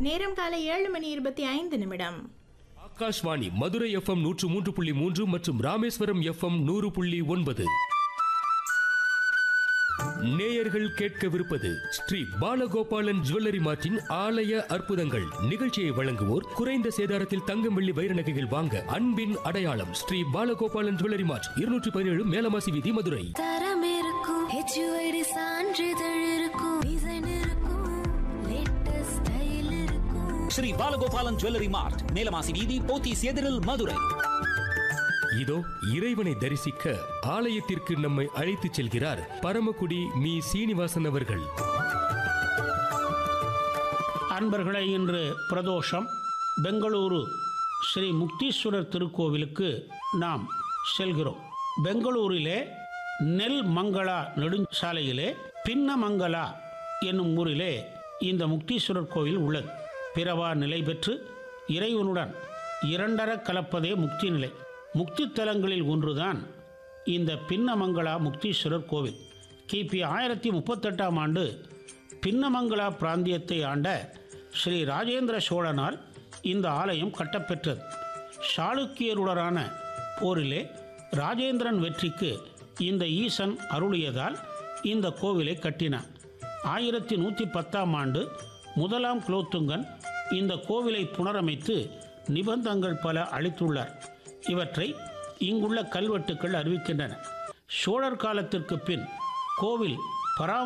நேரம் காலை ஏழு மணி இருபத்தி ஐந்து நிமிடம் ஆகாஷ்வாணி மதுரை எஃப்எம் நூற்று மூன்று புள்ளி மூன்று மற்றும் ராமேஸ்வரம் எஃப்எம் நூறு புள்ளி ஒன்பது நேயர்கள் கேட்கவிருப்பது ஸ்ரீ பாலகோபாலன் ஜுவல்லரி மார்ட்டின் ஆலய அற்புதங்கள் நிகழ்ச்சியை வழங்குவோர் குறைந்த சேதாரத்தில் தங்கம் வெள்ளி வைர நகைகள் வாங்க அன்பின் அடையாளம் ஸ்ரீ பாலகோபாலன் ஜுவல்லரி மார்ட் இருநூற்றி பதினேழு மேலமாசி வீதி மதுரை தரம் இருக்கும் ஹெச்யூஐடி சான்றிதழ் இருக்கும் டிசைன் இருக்கும் லேட்டஸ்ட் ஸ்டைல் இருக்கும் ஸ்ரீ பாலகோபாலன் ஜுவல்லரி மார்ட் மேலமாசி வீதி போத்தீஸ் எதிரில் மதுரை இதோ இறைவனை தரிசிக்க ஆலயத்திற்கு நம்மை அழைத்துச் செல்கிறார் பரமக்குடி மீ சீனிவாசன் அவர்கள் அன்பர்களே இன்று பிரதோஷம் பெங்களூரு ஸ்ரீ முக்தீஸ்வரர் திருக்கோவிலுக்கு நாம் செல்கிறோம் பெங்களூரிலே நெல் மங்களா நெடுஞ்சாலையிலே பின்னமங்கலா என்னும் ஊரிலே இந்த முக்தீஸ்வரர் கோவில் உள்ளது பிறவா நிலை பெற்று இறைவனுடன் இரண்டர கலப்பதே முக்தி நிலை முக்தி தலங்களில் ஒன்றுதான் இந்த பின்னமங்கலா முக்தீஸ்வரர் கோவில் கிபி ஆயிரத்தி முப்பத்தெட்டாம் ஆண்டு பின்னமங்கலா பிராந்தியத்தை ஆண்ட ஸ்ரீ ராஜேந்திர சோழனால் இந்த ஆலயம் கட்டப்பெற்றது சாளுக்கியருடனான போரிலே ராஜேந்திரன் வெற்றிக்கு இந்த ஈசன் அருளியதால் இந்த கோவிலை கட்டினார் ஆயிரத்தி நூற்றி பத்தாம் ஆண்டு முதலாம் குலோத்துங்கன் இந்த கோவிலை புனரமைத்து நிபந்தங்கள் பல அளித்துள்ளார் இவற்றை இங்குள்ள கல்வெட்டுக்கள் அறிவிக்கின்றன சோழர் காலத்திற்கு பின் கோவில் பரா